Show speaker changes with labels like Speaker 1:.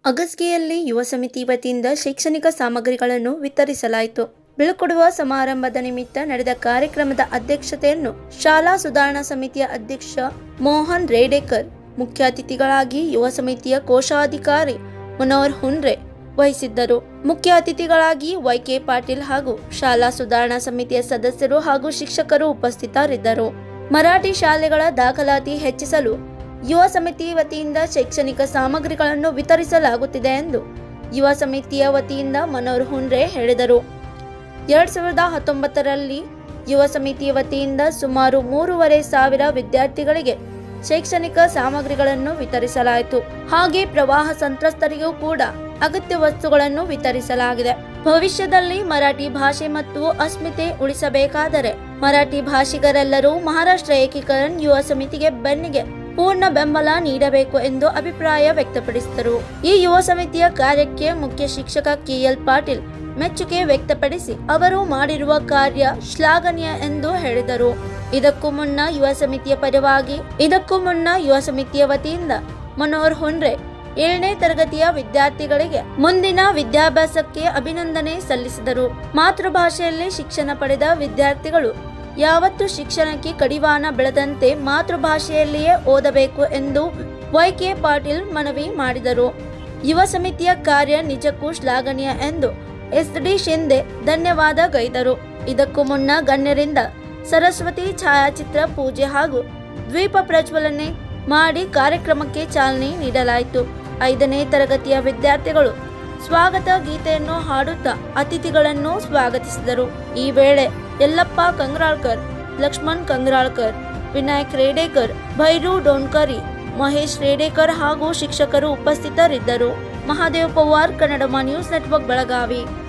Speaker 1: ಅಗಸ್ಗಿಯಲ್ಲಿ ಯುವ ಸಮಿತಿ ವತಿಯಿಂದ ಶೈಕ್ಷಣಿಕ ಸಾಮಗ್ರಿಗಳನ್ನು ವಿತರಿಸಲಾಯಿತು ಬೀಳ್ಕೊಡುವ ಸಮಾರಂಭದ ನಿಮಿತ್ತ ನಡೆದ ಕಾರ್ಯಕ್ರಮದ ಅಧ್ಯಕ್ಷತೆಯನ್ನು ಶಾಲಾ ಸುಧಾರಣಾ ಸಮಿತಿಯ ಅಧ್ಯಕ್ಷ ಮೋಹನ್ ರೇಡೇಕರ್ ಮುಖ್ಯ ಅತಿಥಿಗಳಾಗಿ ಯುವ ಸಮಿತಿಯ ಕೋಶಾಧಿಕಾರಿ ಮನೋಹರ್ ಹುನ್ರೆ ವಹಿಸಿದ್ದರು ಮುಖ್ಯ ಅತಿಥಿಗಳಾಗಿ ವೈಕೆ ಪಾಟೀಲ್ ಹಾಗೂ ಶಾಲಾ ಸುಧಾರಣಾ ಸಮಿತಿಯ ಸದಸ್ಯರು ಹಾಗೂ ಶಿಕ್ಷಕರು ಉಪಸ್ಥಿತರಿದ್ದರು ಮರಾಠಿ ಶಾಲೆಗಳ ದಾಖಲಾತಿ ಹೆಚ್ಚಿಸಲು ಯುವ ಸಮಿತಿ ವತಿಯಿಂದ ಶೈಕ್ಷಣಿಕ ಸಾಮಗ್ರಿಗಳನ್ನು ವಿತರಿಸಲಾಗುತ್ತಿದೆ ಎಂದು ಯುವ ಸಮಿತಿಯ ವತಿಯಿಂದ ಮನೋಹರ್ ಹುನ್ರೆ ಹೇಳಿದರು ಎರಡ್ ಸಾವಿರದ ಹತ್ತೊಂಬತ್ತರಲ್ಲಿ ಯುವ ಸಮಿತಿಯ ವತಿಯಿಂದ ಸುಮಾರು ಮೂರುವರೆ ಸಾವಿರ ವಿದ್ಯಾರ್ಥಿಗಳಿಗೆ ಶೈಕ್ಷಣಿಕ ಸಾಮಗ್ರಿಗಳನ್ನು ವಿತರಿಸಲಾಯಿತು ಹಾಗೆ ಪ್ರವಾಹ ಸಂತ್ರಸ್ತರಿಗೂ ಕೂಡ ಅಗತ್ಯ ವಸ್ತುಗಳನ್ನು ವಿತರಿಸಲಾಗಿದೆ ಭವಿಷ್ಯದಲ್ಲಿ ಮರಾಠಿ ಭಾಷೆ ಮತ್ತು ಅಸ್ಮಿತೆ ಉಳಿಸಬೇಕಾದರೆ ಮರಾಠಿ ಭಾಷಿಗರೆಲ್ಲರೂ ಮಹಾರಾಷ್ಟ್ರ ಏಕೀಕರಣ ಯುವ ಸಮಿತಿಗೆ ಬೆನ್ನಿಗೆ ಪೂರ್ಣ ಬೆಂಬಲ ನೀಡಬೇಕು ಎಂದು ಅಭಿಪ್ರಾಯ ವ್ಯಕ್ತಪಡಿಸಿದರು ಈ ಯುವ ಸಮಿತಿಯ ಕಾರ್ಯಕ್ಕೆ ಮುಖ್ಯ ಶಿಕ್ಷಕ ಕೆಎಲ್ ಪಾಟೀಲ್ ಮೆಚ್ಚುಗೆ ವ್ಯಕ್ತಪಡಿಸಿ ಅವರು ಮಾಡಿರುವ ಕಾರ್ಯ ಶ್ಲಾಘನೀಯ ಎಂದು ಹೇಳಿದರು ಇದಕ್ಕೂ ಮುನ್ನ ಯುವ ಸಮಿತಿಯ ಪರವಾಗಿ ಇದಕ್ಕೂ ಮುನ್ನ ಯುವ ಸಮಿತಿಯ ವತಿಯಿಂದ ಮನೋಹರ್ ಹುನ್ರೆ ಏಳನೇ ತರಗತಿಯ ವಿದ್ಯಾರ್ಥಿಗಳಿಗೆ ಮುಂದಿನ ವಿದ್ಯಾಭ್ಯಾಸಕ್ಕೆ ಅಭಿನಂದನೆ ಸಲ್ಲಿಸಿದರು ಮಾತೃಭಾಷೆಯಲ್ಲಿ ಶಿಕ್ಷಣ ಪಡೆದ ವಿದ್ಯಾರ್ಥಿಗಳು ಯಾವತ್ತು ಶಿಕ್ಷಣಕ್ಕೆ ಕಡಿವಾಣ ಬೆಳೆದಂತೆ ಮಾತೃಭಾಷೆಯಲ್ಲಿಯೇ ಓದಬೇಕು ಎಂದು ವೈಕೆ ಪಾಟೀಲ್ ಮನವಿ ಮಾಡಿದರು ಯುವ ಸಮಿತಿಯ ಕಾರ್ಯ ನಿಜಕ್ಕೂ ಶ್ಲಾಘನೀಯ ಎಂದು ಎಸ್ ಡಿ ಶಿಂದೆ ಧನ್ಯವಾದ ಗೈದರು ಇದಕ್ಕೂ ಮುನ್ನ ಗಣ್ಯರಿಂದ ಸರಸ್ವತಿ ಛಾಯಾಚಿತ್ರ ಪೂಜೆ ಹಾಗೂ ದ್ವೀಪ ಪ್ರಜ್ವಲನೆ ಮಾಡಿ ಕಾರ್ಯಕ್ರಮಕ್ಕೆ ಚಾಲನೆ ನೀಡಲಾಯಿತು ಐದನೇ ತರಗತಿಯ ವಿದ್ಯಾರ್ಥಿಗಳು ಸ್ವಾಗತ ಗೀತೆಯನ್ನು ಹಾಡುತ್ತಾ ಅತಿಥಿಗಳನ್ನು ಸ್ವಾಗತಿಸಿದರು ಈ ವೇಳೆ ಯಲ್ಲಪ್ಪ ಕಂಗ್ರಾಳ್ಕರ್ ಲಕ್ಷ್ಮಣ್ ಕಂಗ್ರಾಳ್ಕರ್ ವಿನಾಯಕ್ ರೇಡೇಕರ್ ಭೈರು ಡೋಣ್ಕರಿ ಮಹೇಶ್ ರೇಡೇಕರ್ ಹಾಗೂ ಶಿಕ್ಷಕರು ಉಪಸ್ಥಿತರಿದ್ದರು ಮಹಾದೇವ್ ಪವಾರ್ ಕನ್ನಡ ನ್ಯೂಸ್ ನೆಟ್ವರ್ಕ್ ಬೆಳಗಾವಿ